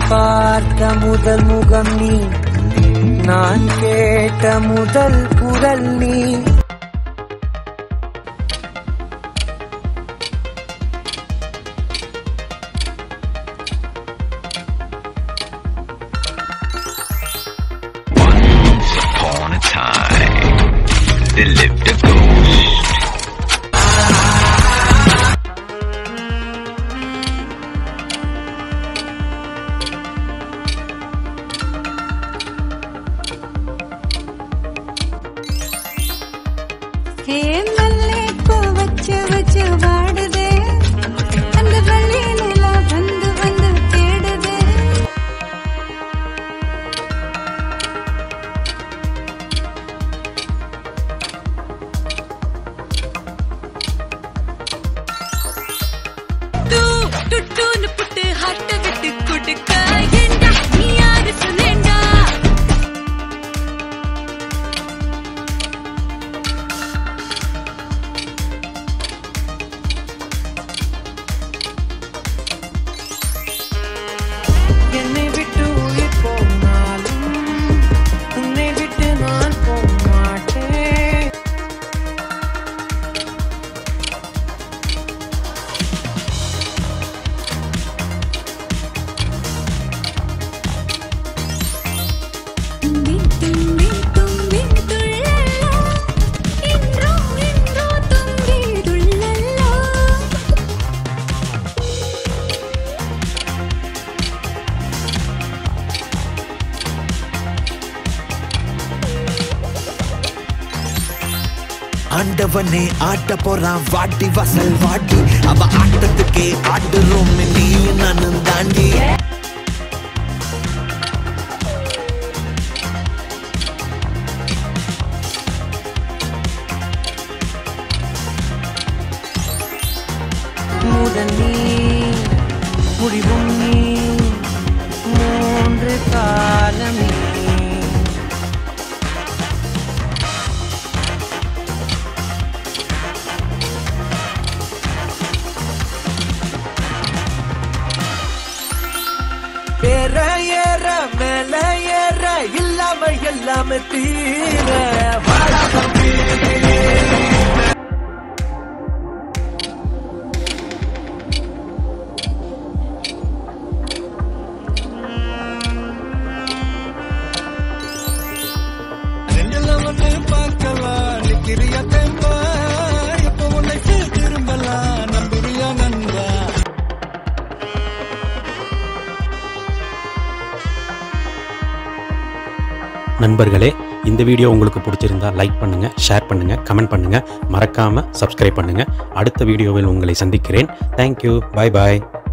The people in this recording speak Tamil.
பார்த்த முதல் முகம் நீ நான் கேட்ட முதல் குரல் நீ upon a time, there lived a ghost. ஹே மல்லிப்பூ வச்சு வச்சு வாடுதே அந்த வள்ளி நிலா வந்து வந்து தேடுதே தூ டுட்டுன்னு புட்டு ஹட்ட விட்டு கொடுக்க ஏண்டா நீ யாரு சொன்னேண்டா என்னை விட்டு உயிர் போனாலும் உன்னை விட்டு நான் போக மாட்டேன் തുമ്പി തുമ്പി തുമ്പി തുള്ളല്ലോ ഇന്ദ്രോ ഇന്ദ്രോ തുമ്പി തുള്ളല്ലോ ஆண்டவனே ஆட்ட போறான் வாட்டி வசல் வாட்டி அவ ஆட்டத்துக்கே ஆடுறோம் நீயும் நானும் தாண்டி முதல் நீ முடிவும் நீ மூன்று காலம் நீ ஏற ஏற மேல ஏற இல்லாம எல்லாமே தீர வாடா தம்பி. ரெண்டுல ஒண்ணு பார்க்கலாம் நிக்கிறியா தெம்பா எப்ப உன்னை திரும்பலாம் நம்புறியா நண்பா நண்பர்களே இந்த வீடியோ உங்களுக்கு பிடிச்சிருந்தா லைக் பண்ணுங்க ஷேர் பண்ணுங்க கமெண்ட் பண்ணுங்க மறக்காம சப்ஸ்கிரைப் பண்ணுங்க அடுத்த வீடியோவில் உங்களை சந்திக்கிறேன் தேங்க்யூ பாய் பாய்